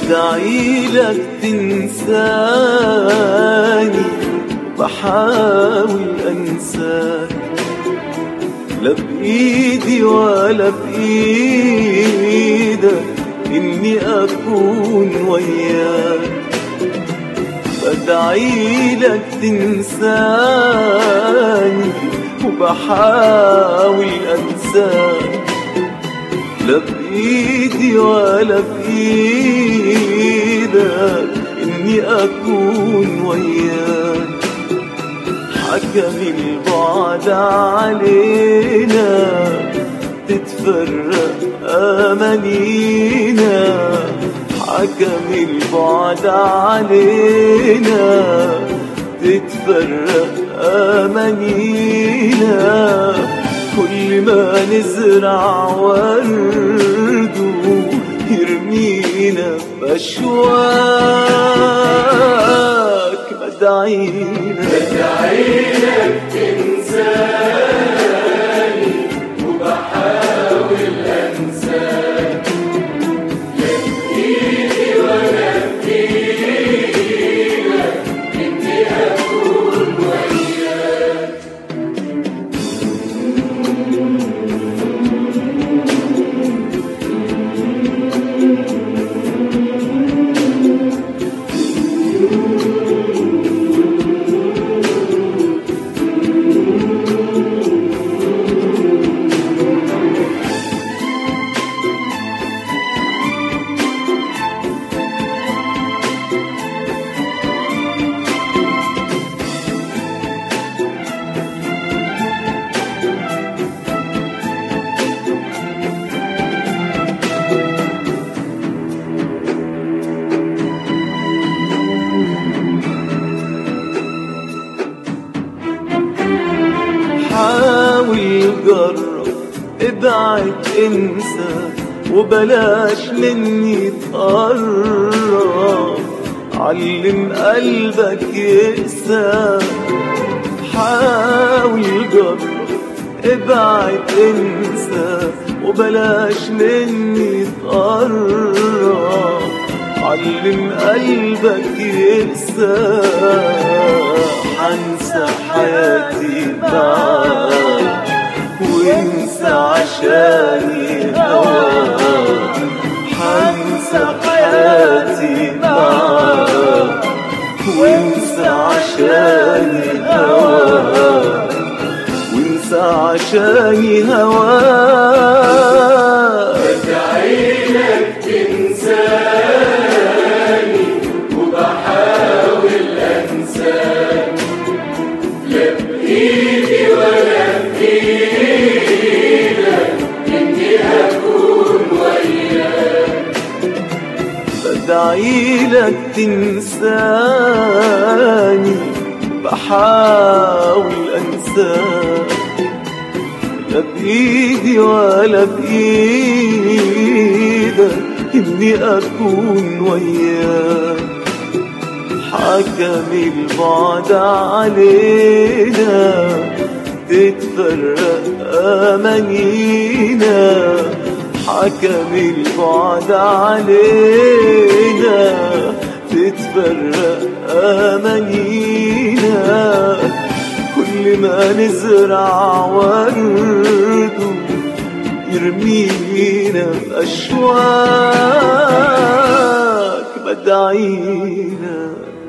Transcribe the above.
بدعي لك تنساني بحاول انساك لا بايدي ولا بايدك اني اكون وياك بدعي لك تنساني وبحاول انساك لا بايدي ولا بايدك اني اكون وياك حكم البعد علينا تتفرق امانينا حكم البعد علينا تتفرق امانينا كل ما نزرع ورد يرمينا بأشواك بدعينا بدعيلك تنساني وبحاول انساك لا بايدي ولا بايدك اني اكون وياك حاول جرب ابعد انسى وبلاش مني تقرب علم قلبك يقسى حاول جرب ابعد انسى وبلاش مني تقرب علم قلبك يقسى حنسى حياتي معاك وانسى عشاني هواك حنسى حياتي معاك وانسى عشاني هواك وانسى عشاني هواك بدعيلك تنساني وبحاول انساك لا بايدي ولا بايدك اني اكون وياك بدعي لك تنساني بحاول انساك لا بايدي ولا بايدك اني اكون وياك حكم البعد علينا تتفرق امانينا حكم البعد علينا تتفرق امانينا كل ما نزرع ورد يرمينا بأشواك بدعينا